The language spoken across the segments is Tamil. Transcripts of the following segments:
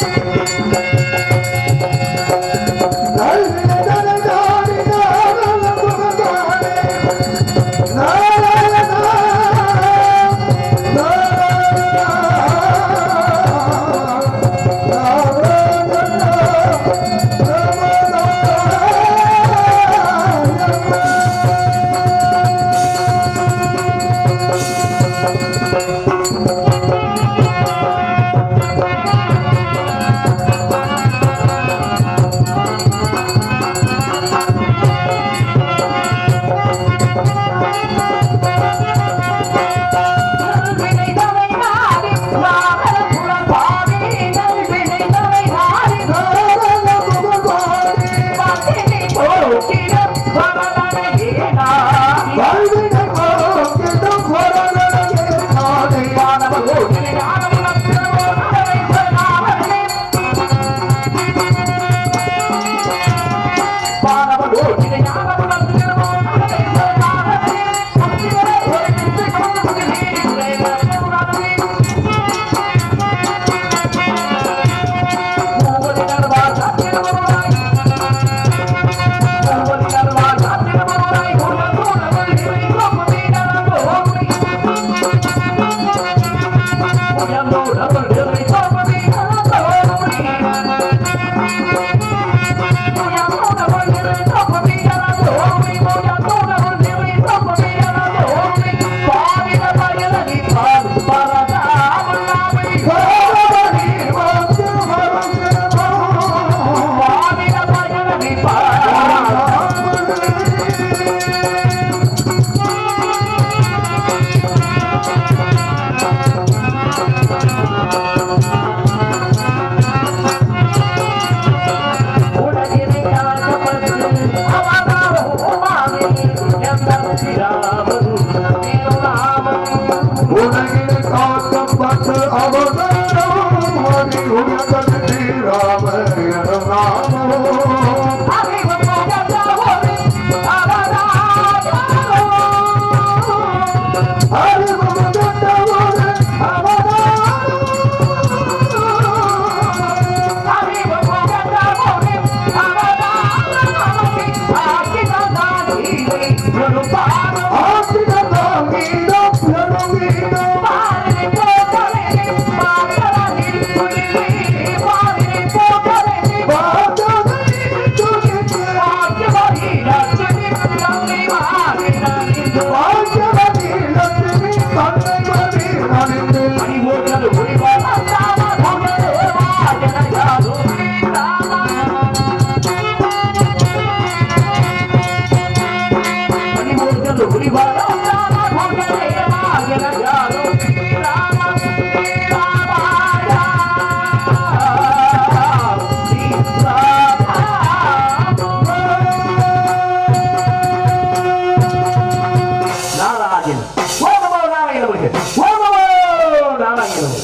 நாராயணன் ஓமமோ நாராயணனுக்கு ஓமமோ நாராயணன்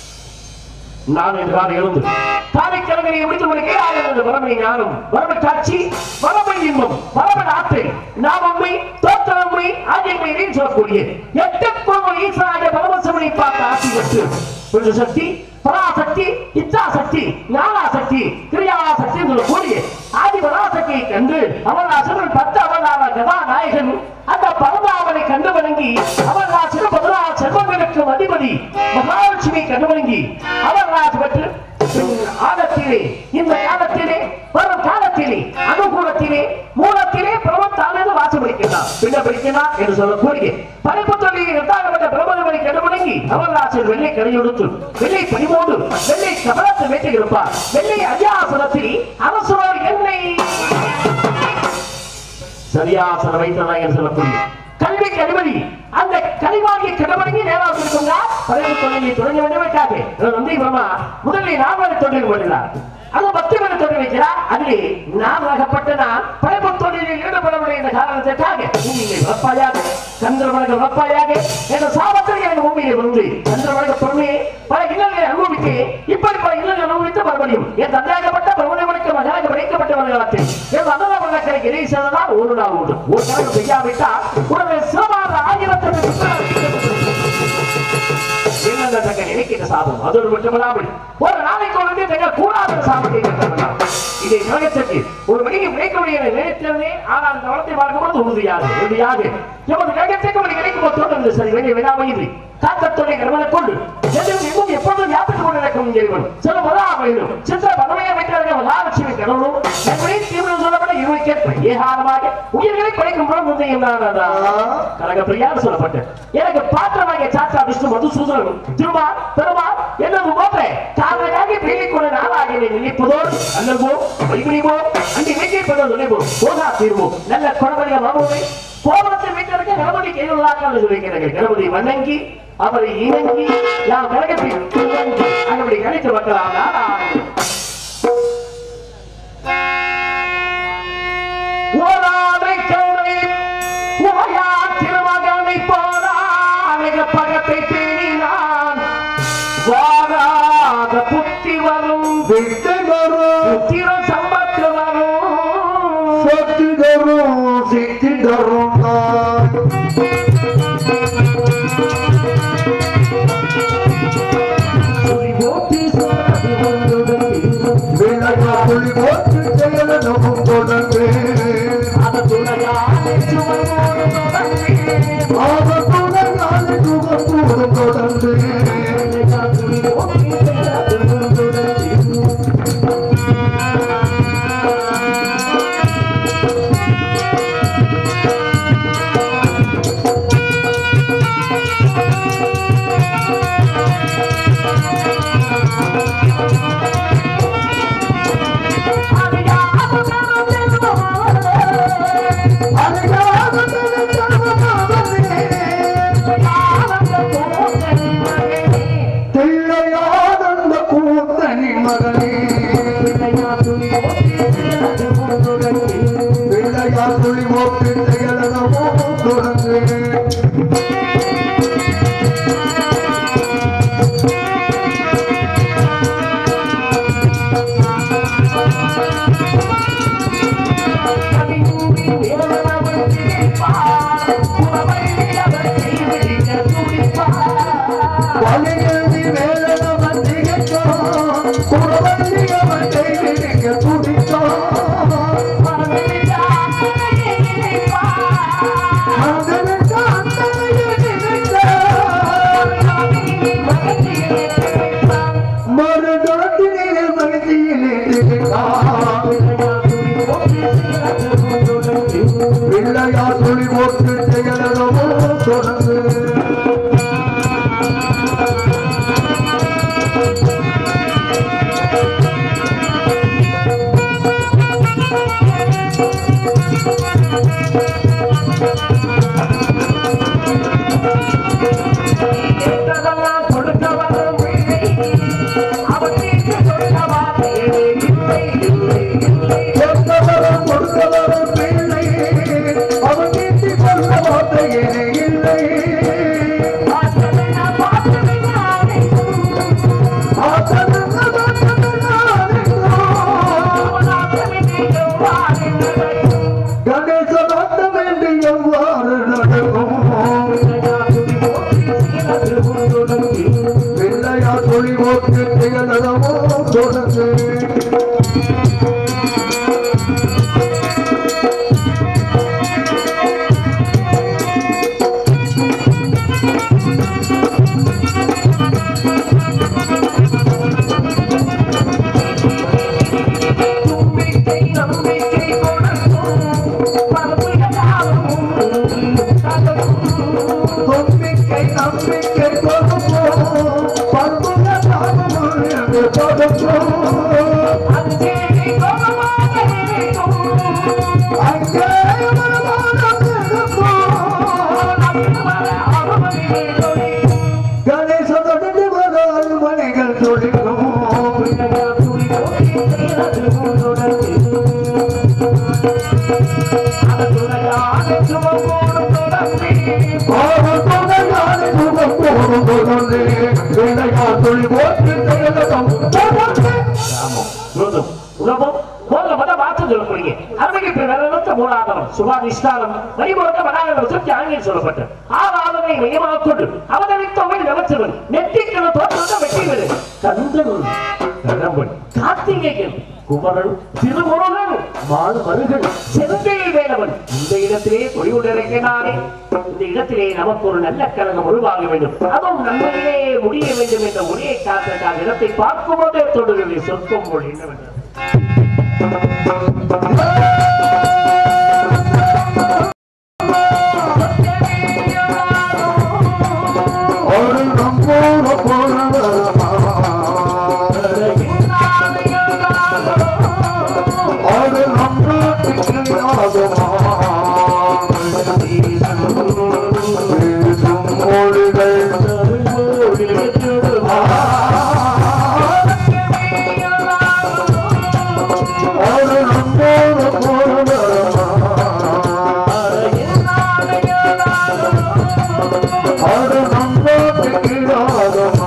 நான் என்று காலை எழுந்து தாரை கிழமையை முடித்து முடிக்க ஆயிரம் வரமணி ஞானம் வரம காட்சி வரம இன்பம் வரம நாட்டை நாமம்மை தோற்றமை ஆகியவை நீ சொல்லக்கூடிய எட்டு குழு ஈஸ்வராய பரமசிவனை பார்த்த ஆட்சி பெற்று புருஷ சக்தி பராசக்தி இச்சாசக்தி ஞானாசக்தி கிரியாசக்தி என்று சொல்லக்கூடிய ஆதி பராசக்தியை கண்டு அவராசன் பத்து அவதார கதாநாயகன் அந்த பரமாவனை கண்டு வணங்கி அவராசன் பதினாறு செல்வங்களுக்கு அதிபதி மகாலட்சுமி கண்டு வணங்கி அவராஜ் பெற்று ஆழத்திலே இந்த காலத்திலே வரும் காலத்திலே அனுகூலத்திலே மூலத்திலே பிரமத்தானது வாசமளிக்கிறார் பின்ன பிடிக்கிறார் என்று சொல்லக்கூடிய படைப்புத்தொழில் இரண்டாகப்பட்ட பிரபலமனை கண்டுபிடிங்கி அவராசர் வெள்ளை கரையொடுத்து வெள்ளை பணிமோடு வெள்ளை கமலத்தை வேட்டி இருப்பார் வெள்ளை அரியாசனத்தில் அரசோர் என்னை சரியாசன வைத்ததா என்று சொல்லக்கூடிய கல்விக்கு அதிபதி அந்த கலிவாகிய கடமடங்கி நேராக இருக்குங்க பழைய தொழிலை தொடங்க வேண்டுமென்றாக வந்து பிரம்மா முதலில் நாமலை தொழில் பண்ணினார் அது பக்தி மன தொழில் வைக்கிறார் அதிலே நான் ஆகப்பட்ட நான் படைப்பு தொழிலில் ஈடுபடவில்லை என்ற காரணத்திற்காக பூமியை வளர்ப்பாயாக சந்திரமணக வளர்ப்பாயாக என்ற சாபத்தில் எனக்கு பூமியை வந்து சந்திரமணக பொறுமையை பல இல்லங்களை அனுபவித்து இப்படி பல இல்லங்களை அனுபவித்து மறுபடியும் என் தந்தையாகப்பட்ட பிரபலமனுக்கு மகனாக படைக்கப்பட்டவர்களாத்தில் என் அன்னதான இறை செய்ததால் ஒரு நாள் உண்டு ஒரு கணக்கு செய்யாவிட்டால் உடனே சிவமாக ஆயிரத்தி என்னென்ன நினைக்க என்ற சாபம் அதோடு மட்டுமல்லாமல் ஒரு நாளைக்கு வந்து தங்க கூடாத சாபத்தை பெற்றவனாம். இதை கழகத்திற்கு ஒரு மணியை உழைக்கக்கூடிய நினைத்தவனே ஆனால் அந்த வளத்தை பார்க்கும்போது உறுதியாது உறுதியாது எமது கழகத்திற்கு ஒரு கிடைக்கும் போது தோன்றும் சரி வெளியே விடாமையின்றி காத்தத்துடைய கடமனை கொண்டு எதிரும் எங்கும் எப்பொழுதும் வியாபித்துக் கொண்டு நடக்கும் இறைவன் சில முதலாமையிலும் சித்திர பதமையை வைக்கிறார்கள் மகாலட்சுமி கடவுளும் எப்படி தீவிரம் சொல்லப்பட்ட இருவைக்கேற்ப ஏகாரமாக உயிர்களை படைக்கும் புறம் முந்தையும் நான் கனக பிரியான்னு சொல்லப்பட்டேன் எனக்கு பாத்திரமாக சாத்தா விஷ்ணு மதுசூதனும் திருமா பெருமா என்னது போன்ற காரணமாக பீலிக் கொண்ட நாளாக என்னை நினைப்பதோடு அல்லவோ வைகுணிவோ அங்கே வைக்கப்படும் நினைவோம் போதா தீர்வோ நல்ல குணமணிய மாமூலை கோபத்தை வைத்திருக்க கணபதி கையுள்ளாக்கள் சொல்லிக்கிறார்கள் கணபதி வணங்கி அவரை இணங்கி யாம் கழகத்தில் அங்கே கணித்து வைக்கலாம் ஓராதை கருணை உமையா திருமகனை போராக பகத்தை தேடினான் வாராத புத்தி வரும் விட்டு வரும் புத்திர சம்பத்து வரும் சக்தி தரும் சித்தி தரும் நான். சுழி ஓட்டி சொன்னது ஒன்றுடன் விளையா புலி போட்டு செயல நமும் தொடர்ந்து அது துணையாலே சுமையோடு தொடர்ந்து ஆபத்துடன் நாளை சுகம் கூடும் தொடர்ந்து சுழி ஓட்டி சொன்னது ஒன்றுடன் அழகாக தனக்கரமாகவே தில்லையானந்த கூத்தனி மகனே பிள்ளையா துளி ஓட்டு செயல நமும் தொடர்ந்து வலியதி வேலனவன் திகைத்தான், குறவள்ளி அவன் கைவிரிக்க துடித்தான். மகனுக்கு அந்தனையை நினைத்தான். மறுநாட்டினிலே மகிழ்ச்சியிலே திகைத்தான். பிள்ளையார் துளி போட்டு செயலனவோ தொடர்ந்து கொடுத்தவரும் கொடுத்தவரும் பிள்ளை அவன் நீட்டி கொள்ள வார்த்தையே இல்லை ஆசனம் கணேச வந்த வேண்டி எவ்வாறு நடக்கும் பிள்ளையா தொழி ஓட்டு திகழவோ தொடர்ந்து நம்பிக்கை நம்பிக்கை கொடுப்போம் பண்புள்ள தாமம் என்று கொடுப்போம் அங்கே வருமானம் எடுப்போம் கணேசனுடன் வரால் மணிகள் தொழிலும் பாவத்துடன் சுகம் போடும் தொடர்ந்து விளையா தொழில் ஓட்டு செயலம் தொடர்ந்து உலகம் உலகம் முதல்ல மத மாற்றம் சொல்லக்கூடிய அருமைக்கு பிறந்த மூலாதாரம் சுபாதிஷ்டானம் வழிமுறைக்க மனாக சுற்றி ஆங்கிலம் சொல்லப்பட்ட ஆறாதனை மையமாக கொண்டு அவதரித்தவன் நிலச்சவன் நெற்றிக்கண தோற்றத்தை வெற்றி கந்தன் கடம்பன் கார்த்திகேயன் குமரன் திருமுருகன் மால்மருகன் செந்தை வேலவன் இந்த இடத்திலே கொடியுடனானே இந்த இடத்திலே நமக்கு ஒரு நல்ல கழகம் உருவாக வேண்டும் அதுவும் நன்மையிலே முடிய வேண்டும் என்ற ஒரே காரணத்தால் இடத்தை பார்க்கும்போதே தொடுகிறது சொற்கும் மொழி என்னவென்றால் ஒரு நம்பூர போனவரமா ஒரு நம்பாட்டுக்கு ஆகுமா பேசும் மொழிகள் ஒரு நம்பூர போனவரமா ஒரு நம்பாட்டுக்கு ஆகுமா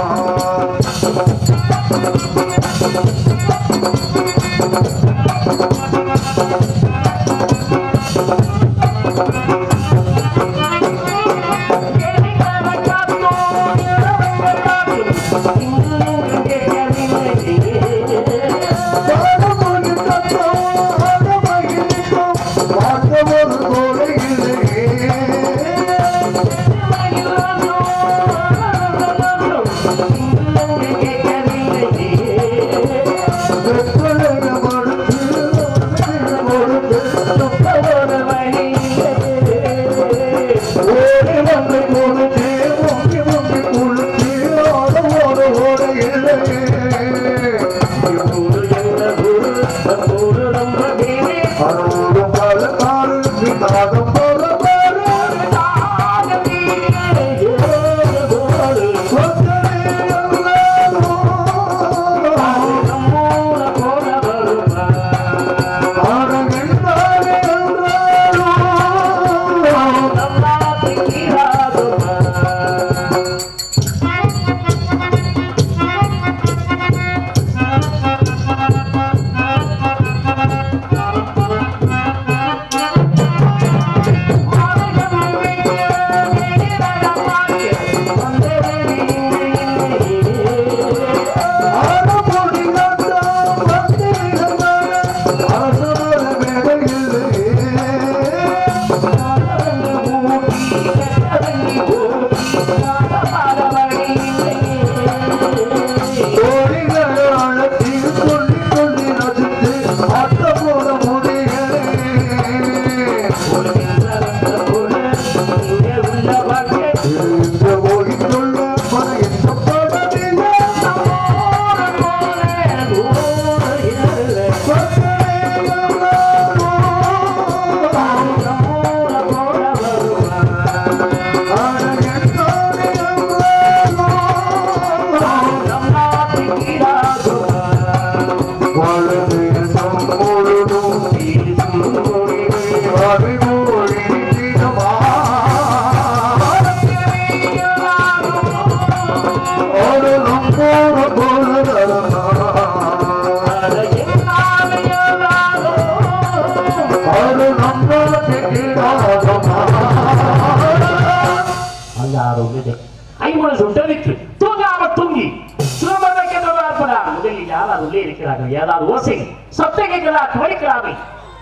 ஐம்பது சுட்டரித்து தூங்காம தூங்கி சுரமதைக்கின்றதா இருப்பதா முதலில் யாராவது உள்ளே இருக்கிறார்கள் ஏதாவது ஓசை சத்தம் கேட்கிறதா கவனிக்கிறார்கள்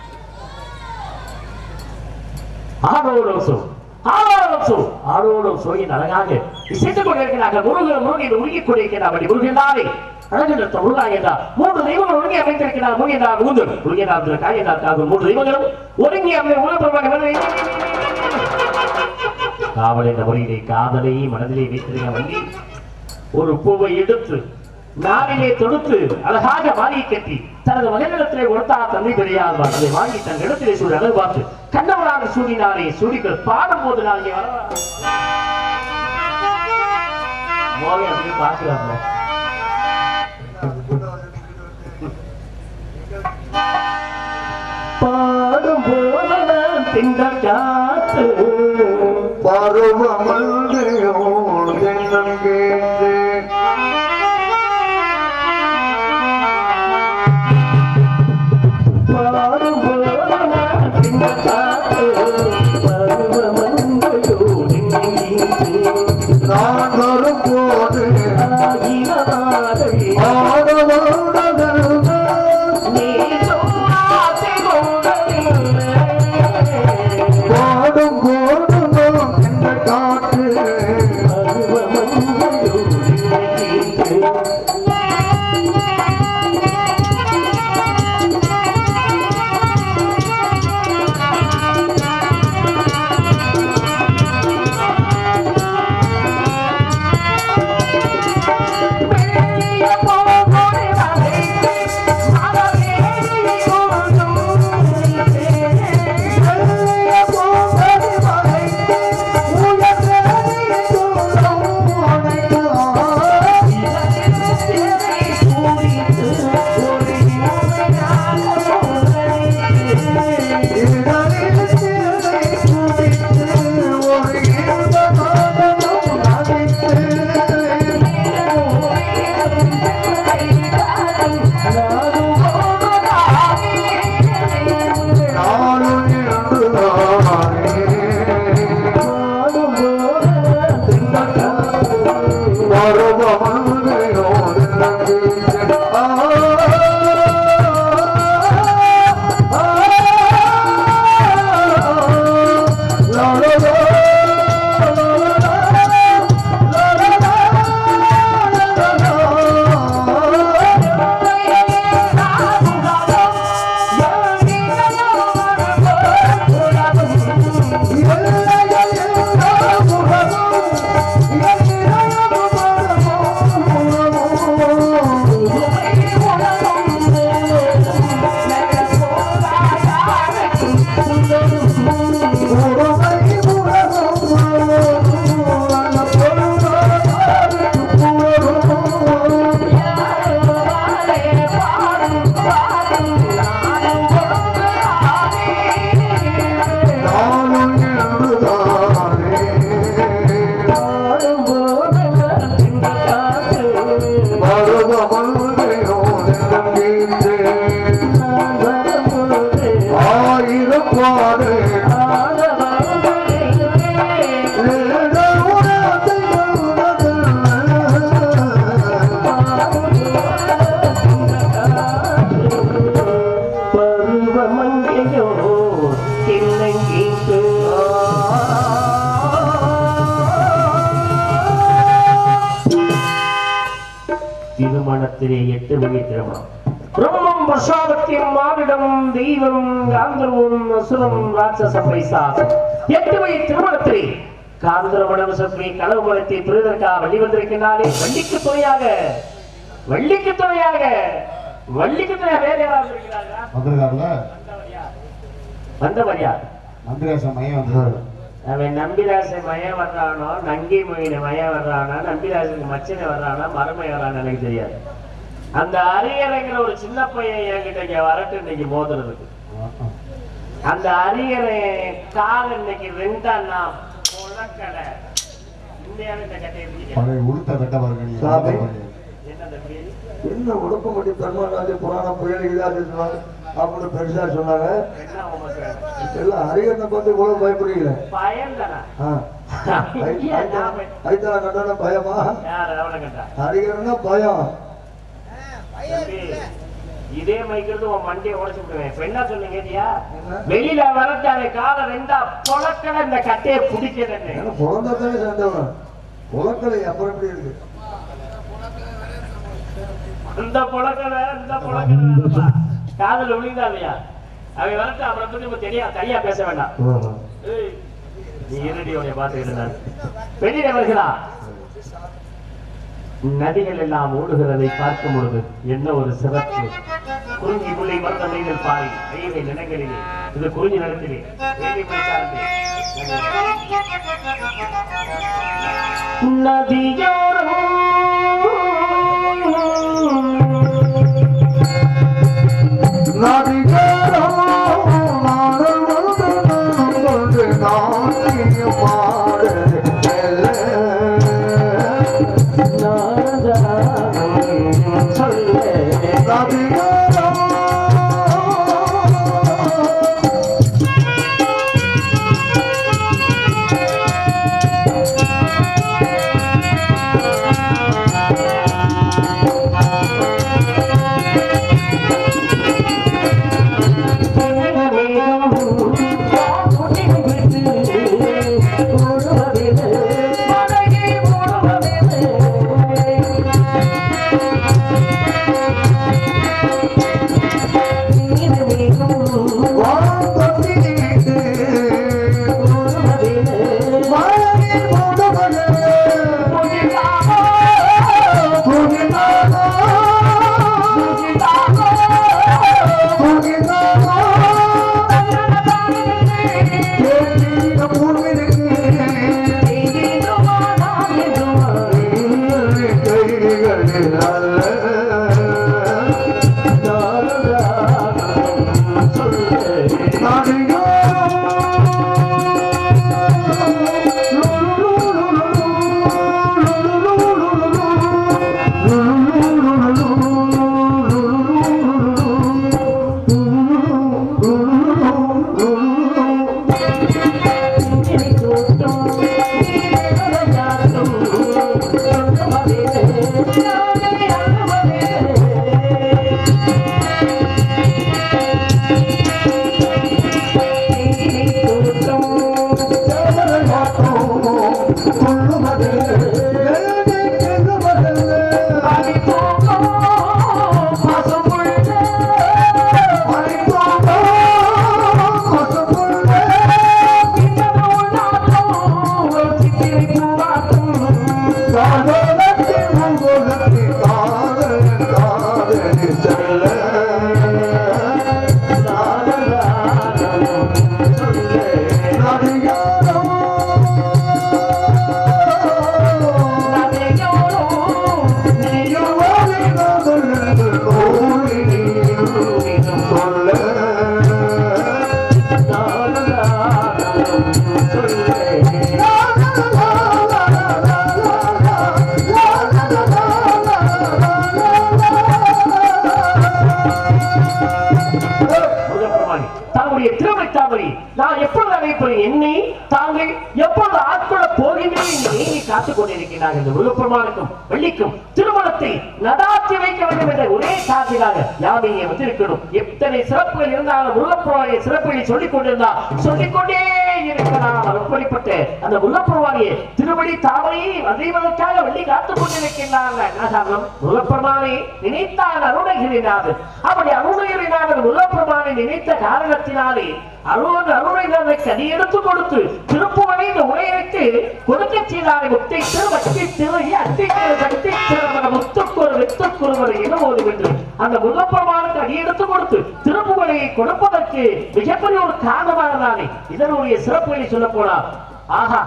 ஆடோடும் சோ ஆடோடும் சோ ஆடோடும் சோயின் அழகாக இசைத்துக் கொண்டிருக்கிறார்கள் முருகன் முருகன் உருகிக் கொண்டிருக்கிறார் அப்படி முருகனாரே அழகு நிறுத்த முருகா என்றார் மூன்று தெய்வங்கள் ஒருங்கி அமைத்திருக்கிறார் முருகனார் மூன்று முருகனார் காயனார் காகும் மூன்று தெய்வங்களும் ஒருங்கி அமை உலகமாக காவல் என்ற முறையிலே காதலை மனதிலே வைத்திருக்க வண்டி ஒரு பூவை எடுத்து நாளிலே தொடுத்து அழகாக மாலையை கட்டி தனது மகனிடத்திலே கொடுத்தா தந்தை தெரியாதவார் அதை வாங்கி தன் இடத்திலே சூழி அழகு பார்த்து கண்டவராக சூடினாரே சூடிகள் பாடும் போது நாளைக்கு வர மோகன் அப்படியே பார்க்கிறாங்க பாடும் போது நான் திங்க காத்து பருவமல்லே ஓதென்னம் கேட்டேன் பாடும் போது நான் திங்க காத்து பருவமங்கையோடு நான் வரும்போது ஆயிரமாய் ஆயிரம் பாடு பருவமங்கையோ திண்ணங்கீட்டு திருமணத்திலே எட்டு மணி திருமணம் பிரம்மம் பிரசாதத்தின் மானிடம் தெய்வம் காந்தர்வம் அசுரம் ராட்சச பைசாசம் எட்டு மணி திருமணத்திலே காந்தரமணம் சத்வி கனவு மரத்தை பெறுவதற்காக வள்ளி வந்திருக்கின்றாலே வள்ளிக்கு துணையாக வள்ளிக்கு துணையாக வள்ளிக்கு துணையாக வேற யாராவது இருக்கிறார்களா வந்திருக்காருல வந்தவர் யார் நந்திராசன் மையம் வந்திருக்காரு அவன் நம்பிராசை மயம் வர்றானோ நங்கை மொயின மயம் வர்றானா நம்பிராசுக்கு மச்சனை வர்றானா மரமை வர்றானா எனக்கு தெரியாது அந்த அரியரைங்கிற ஒரு சின்ன பையன் என்கிட்ட இங்க வரட்டு இன்னைக்கு மோதுறதுக்கு அந்த அரியரை கால் இன்னைக்கு ரெண்டாண்ணா புழக்கடை இந்தியாவில் இந்த கட்டை இருக்கீங்க பழைய உளுத்த வெட்ட பாருங்க சாமி. என்ன தம்பி என்ன உடம்புமட்டி தர்மராஜ புராண புயல் இல்லாது சொன்னாங்க அப்படின்னு பெருசா சொன்னாங்க என்ன உமக்கு எல்லாம் ஹரிகரனை பார்த்து கூட பயப்படுறீங்களே பயம் தானா ஆ. ஐயா, நான் பய- ஐத்தா கட்டண பயமா யார் அவனை கண்டா ஹரிகரனா பயம் தம்பி, இதே மைக்கிறது உன் மண்டியை உடைச்சு விடுவேன் இப்ப என்ன சொன்னீங்க ஐயா? என்ன? வெளியில வரட்டாரு கால ரெண்டா பொழக்கல இந்த கட்டையை பிடிக்கிறேன்னு ஏன்னா பிறந்ததானே சேர்ந்தவன் உலக்கலை அப்புறம் எப்படி இருக்கு அந்த பொழக்கல இந்த பொழக்கல காதல் விழுந்தா இல்லையா அவன் வரட்டு அவனை பத்தி நம்ம தெரியா தனியா பேச வேண்டாம் ஏய், நீ இருடி உன்னை பார்த்துக்கிட்டு நான் வெளியில வருகிறா நதிகள் எல்லாம் ஓடுகிறதை பார்க்கும் பொழுது என்ன ஒரு சிறப்பு குறிஞ்சி புள்ளை மரத்த மீதில் பாய் ஐயவை நிலங்களிலே இது குறிஞ்சி நிலத்திலே வேலி பைசாரத்திலே நதியோரம் நதிகளோ நாடல் வந்து கொண்டு நாட்டிய பாடு Thank you. முருகப்பெருமானே, தங்களுடைய திருமை தாமரை நான் எப்பொழுது அழைப்பேன் என்னை தாங்கள் எப்பொழுது ஆட்கொள்ள போகின்றேன் என்று ஏங்கி காத்துக் கொண்டிருக்கிறார்கள் இந்த முருகப்பெருமானுக்கும் வெள்ளிக்கும் திருமணத்தை நடாத்தி வைக்க வேண்டும் என்ற ஒரே காரணத்திற்காக யாம் இங்கே வந்திருக்கணும் எத்தனை சிறப்புகள் இருந்தாலும் முருகப்பெருமானிய சிறப்புகளை சொல்லிக் கொண்டிருந்தால் சொல்லிக்கொண்டே இருக்கலாம் அப்படிப்பட்ட அந்த முருகப்பெருமானிய திருவடி தாமரையை வதைவதற்காக வெள்ளி காத்துக் கொண்டிருக்கின்றார்கள் என்ன காரணம் முருகப்பெருமானை நினைத்தால் அருணகிரிநாதன் அப்படி அருணகிரிநாதன் முருகப்பெருமானை நினைத்த காரணத்தினாலே அருண் அருணகிரிநாதனுக்கு அடி எடுத்து கொடுத்து திருப்புவனை இந்த உரையைக்கு கொடுக்க செய்தாரை முத்தை திரு வட்டி திரு அட்டி திரு சக்தி திரு முத்துக்குரு வித்துக்குருவர் என ஓதுகின்ற அந்த முருகப்பெருமானுக்கு அடி எடுத்து கொடுத்து திருப்புவனையை கொடுப்பதற்கு மிகப்பெரிய ஒரு காரணமானதானே இதனுடைய சிறப்புகளை சொல்ல போனா ஆஹா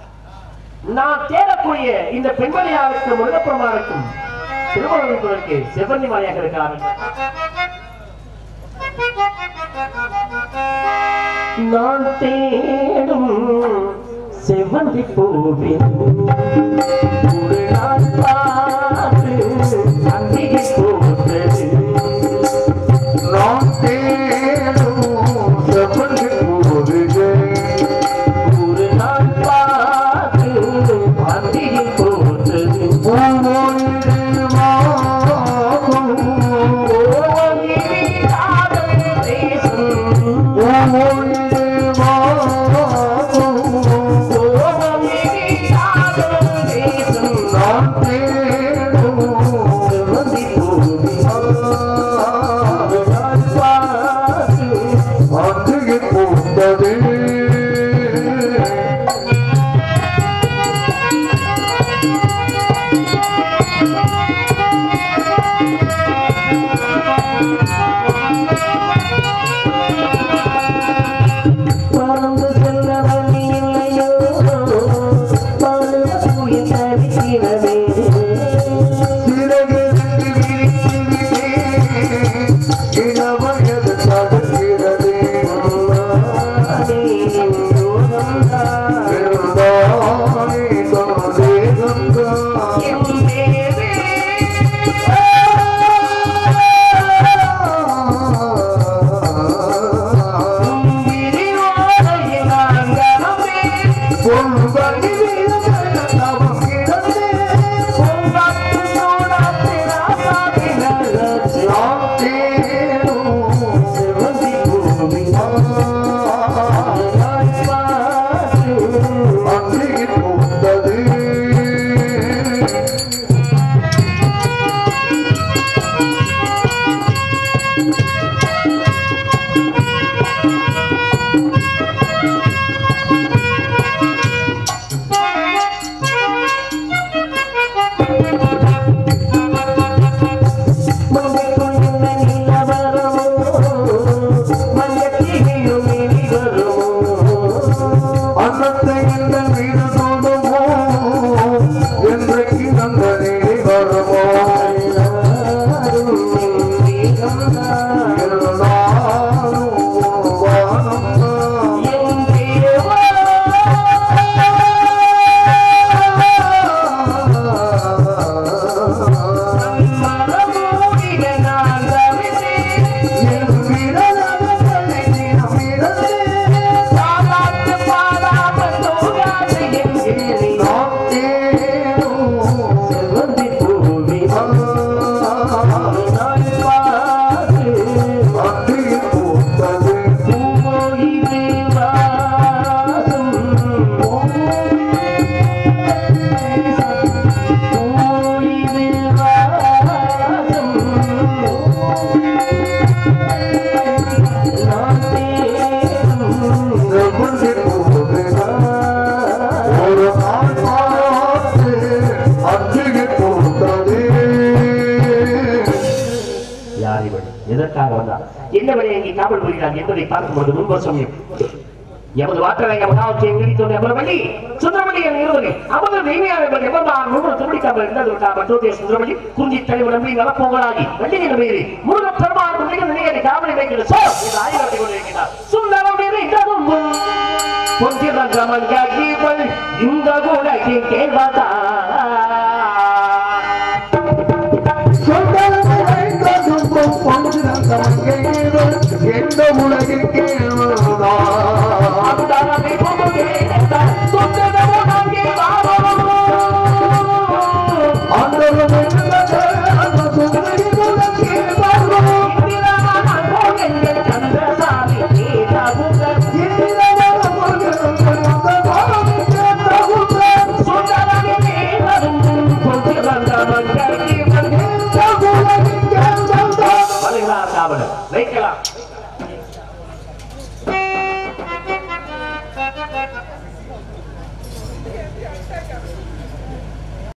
நான் தேடக்கூடிய இந்த பெண்மணியாருக்கும் முருகப்பெருமானுக்கும் திருமணத்திற்கு செவ்வந்தி மலையாக இருக்கிறார்கள் நான் தேடும் செவ்வந்தி பூவின் ஒரு நாள் பார்த்து அந்திகை போட்டது நான் தேடும் செவ்வந்தி பூவிலே ஒரு நாள் பார்த்து அந்திகை போட்டது ஓங்கிரி காதல் தேசம் ஓங்கிரி காதல் தேசம் எதற்காக வந்தார் என்ன வழியை இங்கே காவல் புரிகிறார் என்பதை பார்க்கும்போது முன்பு சொன்னேன் எமது வார்த்தை மகாவத்தை எங்கிரித்தோம் எமரவள்ளி சுந்தரமணி என் இருவரி அமது தெய்வீக எவர்தான் முழு துடிக்காமல் இருந்தது விட்டா மற்றோதே சுந்தரமணி குறிஞ்சி தலைவர் நம்பி நலப்போங்களாகி வள்ளி நம்பி முருக பெருமாள் குடிகள் நிலையை காவலை வைக்கிறது சோ என்று ஆயுதத்தை கொண்டிருக்கிறார் சுந்தரம் இருந்ததும் பொன்றிரங்க மங்காகிவள் இந்த குலகின் கேள்வாதா எந்த உலகில் கேள்வதா அந்தாரமே பொமுகே சுந்தரமோ நம்பி வாவோ வைக்கலாம்